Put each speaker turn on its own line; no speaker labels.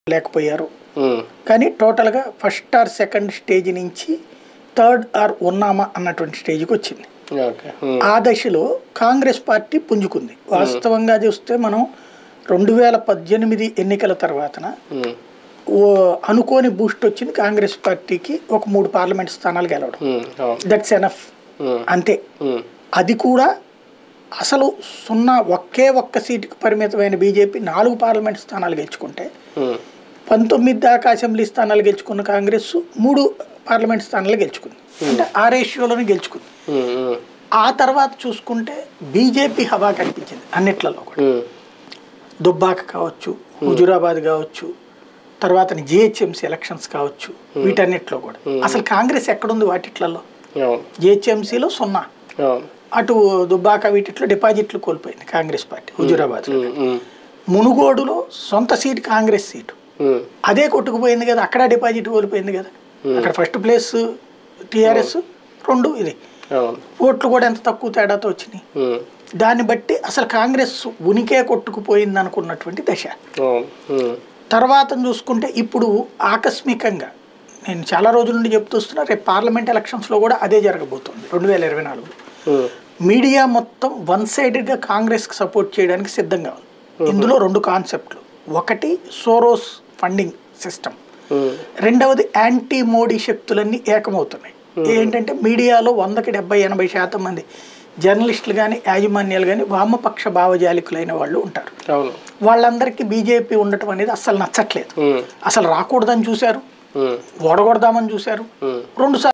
లేకపోయారు
ఉమ్,
కానీ టోటల్గా ఫస్ట్ ఆర్ సెకండ్ స్టేజ్ నుంచి థర్డ్ ఆర్ ఉన్నామా అన్నటువంటి స్టేజ్కి వచ్చింది
ఓకే ఉమ్,
ఆ దశలో కాంగ్రెస్ పార్టీ పుంజుకుంది వాస్తవంగా చూస్తే మనం రెండు వేల పద్దెనిమిది ఎన్నికల తర్వాతన
ఉమ్,
ఓ అనుకోని బూస్ట్ వచ్చింది కాంగ్రెస్ పార్టీకి ఒక మూడు పార్లమెంట్ స్థానాలు గెలవడం
ఉమ్, అవును
దట్స్ ఎనఫ్
ఉమ్,
అంతే
ఉమ్,
అది కూడా అసలు సున్నా ఒకే ఒక్క సీటుకు పరిమితమైన బీజేపీ నాలుగు పార్లమెంట్ స్థానాలు గెలుచుకుంటే
ఉమ్,
పంతొమ్మిది దాకా అసెంబ్లీ స్థానాలు గెలుచుకున్న కాంగ్రెస్ మూడు పార్లమెంట్ స్థానాలు గెలుచుకుంది అంటే ఆ రేషియోలోనే గెలుచుకుంది
ఉమ్, ఉమ్,
ఆ తర్వాత చూసుకుంటే బీజేపీ హవా కనిపించింది అన్నిట్లలో కూడా
ఉమ్,
దుబ్బాక కావచ్చు హుజురాబాద్ కావచ్చు తర్వాత జిహెచ్ఎంసీ ఎలక్షన్స్ కావచ్చు వీటన్నిటిలో కూడా అసలు కాంగ్రెస్ ఎక్కడుంది వాటిట్లలో
అవును
జిహెచ్ఎంసీలో సున్నా
అవును
అటు దుబ్బాక వీటిట్లో డిపాజిట్లు కోల్పోయింది కాంగ్రెస్ పార్టీ హుజురాబాద్
ఉమ్, ఉమ్,
మునుగోడులో సొంత సీటు కాంగ్రెస్ సీటు
ఉమ్,
అదే కొట్టుకుపోయింది కదా అక్కడ డిపాజిట్ కోల్పోయింది కదా అక్కడ ఫస్ట్ ప్లేస్ టీఆర్ఎస్ రెండు ఇది
అవును
ఓట్లు కూడా ఎంత తక్కువ తేడాతో వచ్చినాయి
ఉమ్,
దాన్ని బట్టి అసలు కాంగ్రెస్ ఉనికే కొట్టుకుపోయింది అనుకున్నటువంటి దశ
అవును ఉమ్,
తర్వాత చూసుకుంటే ఇప్పుడు ఆకస్మికంగా నేను చాలా రోజుల నుండి చెప్తూ వస్తున్నా రేపు పార్లమెంట్ ఎలక్షన్స్లో కూడా అదే జరగబోతుంది రెండు వేల ఇరవై నాలుగులో
ఉమ్,
మీడియా మొత్తం వన్ సైడెడ్గా కాంగ్రెస్కి సపోర్ట్ చేయడానికి సిద్ధంగా ఉంది ఇందులో రెండు కాన్సెప్ట్లు ఒకటి సోరోస్ ఫండింగ్ సిస్టమ్
ఉమ్,
రెండవది యాంటీ మోడీ శక్తులన్నీ ఏకమవుతున్నాయి ఏంటంటే మీడియాలో వందకి డెబ్బై ఎనభై శాతం మంది జర్నలిస్టులు కానీ యాజమాన్యాలు కానీ వామపక్ష భావజాలికులైన వాళ్ళు ఉంటారు
అవును
వాళ్ళందరికీ బీజేపీ ఉండటం అనేది అస్సలు నచ్చట్లేదు
ఉమ్,
అసలు రాకూడదని చూశారు
ఉమ్,
ఓడగొడదామని చూశారు
ఉమ్.
రెండు